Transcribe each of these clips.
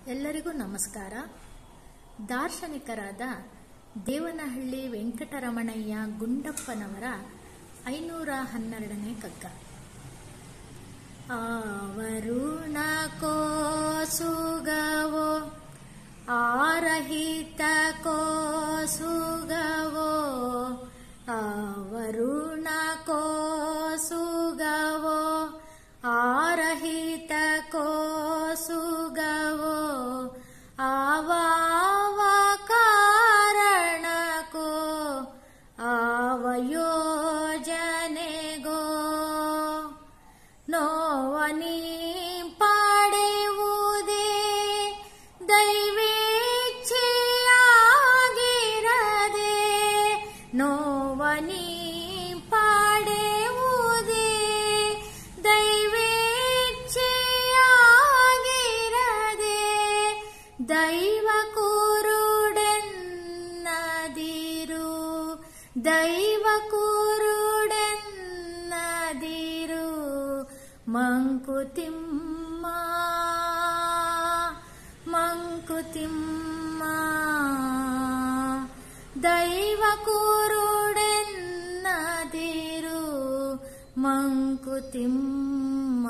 ಎಲ್ಲರಿಗೂ ನಮಸ್ಕಾರ ದಾರ್ಶನಿಕರಾದ ದೇವನಹಳ್ಳಿ ವೆಂಕಟರಮಣಯ್ಯ ಗುಂಡಪ್ಪನವರ ಐನೂರ ಹನ್ನೆರಡನೇ ಕಗ್ಗ ಆವರುಣ ಕೋಸುಗವೋ ಆರಹಿತ ಕೋಸುಗವೋ ಆವರುಣ ಕೋಸುಗವೋ ಆರಹಿತ ಕೋಸುಗವೋ ಆವಾವ ಕಾರಣಕೋ ಆವ ಯೋಜನೆಗೋ ನೋವನಿ ಪಡೆಯುವುದೇ ದೈವೇಚ್ಛೆಯಾಗಿರದೆ ನೋವನಿ ಪಡೆಯುವುದೇ ದೈವೇಚ್ಛೆಯಾಗಿರದೆ ದೈವ ಕುರುಡೆನ್ನದಿರು ದೈವ ಕುರುಡೆನ್ನದಿರು ಮಂಕುತಿಮ್ಮ ಮಂಕುತಿಮ್ಮ ದೈವ ಕುರುಡೆನ್ನದಿರು ಮಂಕುತಿಮ್ಮ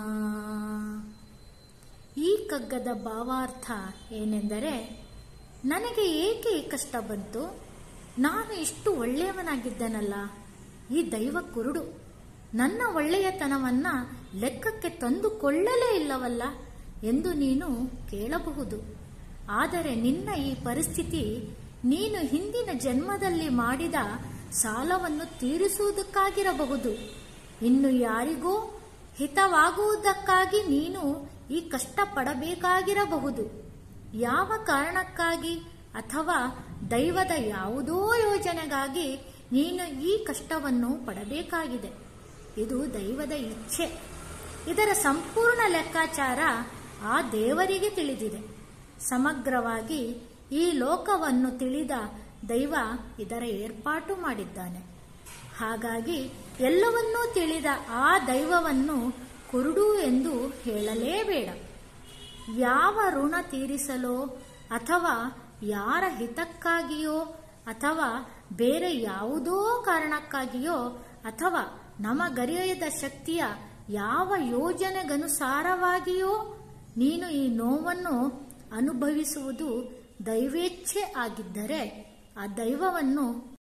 ಈ ಕಗ್ಗದ ಭಾವಾರ್ಥ ಏನೆಂದರೆ ನನಗೆ ಏಕೆ ಈ ಕಷ್ಟ ಬಂತು ನಾನು ಇಷ್ಟು ಒಳ್ಳೆಯವನಾಗಿದ್ದನಲ್ಲ ಈ ದೈವ ಕುರುಡು ನನ್ನ ಒಳ್ಳೆಯತನವನ್ನ ಲೆಕ್ಕಕ್ಕೆ ತಂದುಕೊಳ್ಳಲೇ ಇಲ್ಲವಲ್ಲ ಎಂದು ನೀನು ಕೇಳಬಹುದು ಆದರೆ ನಿನ್ನ ಈ ಪರಿಸ್ಥಿತಿ ನೀನು ಹಿಂದಿನ ಜನ್ಮದಲ್ಲಿ ಮಾಡಿದ ಸಾಲವನ್ನು ತೀರಿಸುವುದಕ್ಕಾಗಿರಬಹುದು ಇನ್ನು ಯಾರಿಗೋ ಹಿತವಾಗುವುದಕ್ಕಾಗಿ ನೀನು ಈ ಕಷ್ಟ ಪಡಬೇಕಾಗಿರಬಹುದು ಯಾವ ಕಾರಣಕ್ಕಾಗಿ ಅಥವಾ ದೈವದ ಯಾವುದೋ ಯೋಜನೆಗಾಗಿ ನೀನು ಈ ಕಷ್ಟವನ್ನು ಪಡಬೇಕಾಗಿದೆ ಇದು ದೈವದ ಇಚ್ಛೆ ಇದರ ಸಂಪೂರ್ಣ ಲೆಕ್ಕಾಚಾರ ಆ ದೇವರಿಗೆ ತಿಳಿದಿದೆ ಸಮಗ್ರವಾಗಿ ಈ ಲೋಕವನ್ನು ತಿಳಿದ ದೈವ ಇದರ ಏರ್ಪಾಟು ಮಾಡಿದ್ದಾನೆ ಹಾಗಾಗಿ ಎಲ್ಲವನ್ನೂ ತಿಳಿದ ಆ ದೈವವನ್ನು ಕುರುಡು ಎಂದು ಹೇಳಲೇಬೇಡ ಯಾವ ಋಣ ತೀರಿಸಲೋ ಅಥವಾ ಯಾರ ಹಿತಕ್ಕಾಗಿಯೋ ಅಥವಾ ಬೇರೆ ಯಾವುದೋ ಕಾರಣಕ್ಕಾಗಿಯೋ ಅಥವಾ ನಮಗರಿಯದ ಶಕ್ತಿಯ ಯಾವ ಯೋಜನೆಗನುಸಾರವಾಗಿಯೋ ನೀನು ಈ ನೋವನ್ನು ಅನುಭವಿಸುವುದು ದೈವೇಚ್ಛೆ ಆಗಿದ್ದರೆ ಆ ದೈವವನ್ನು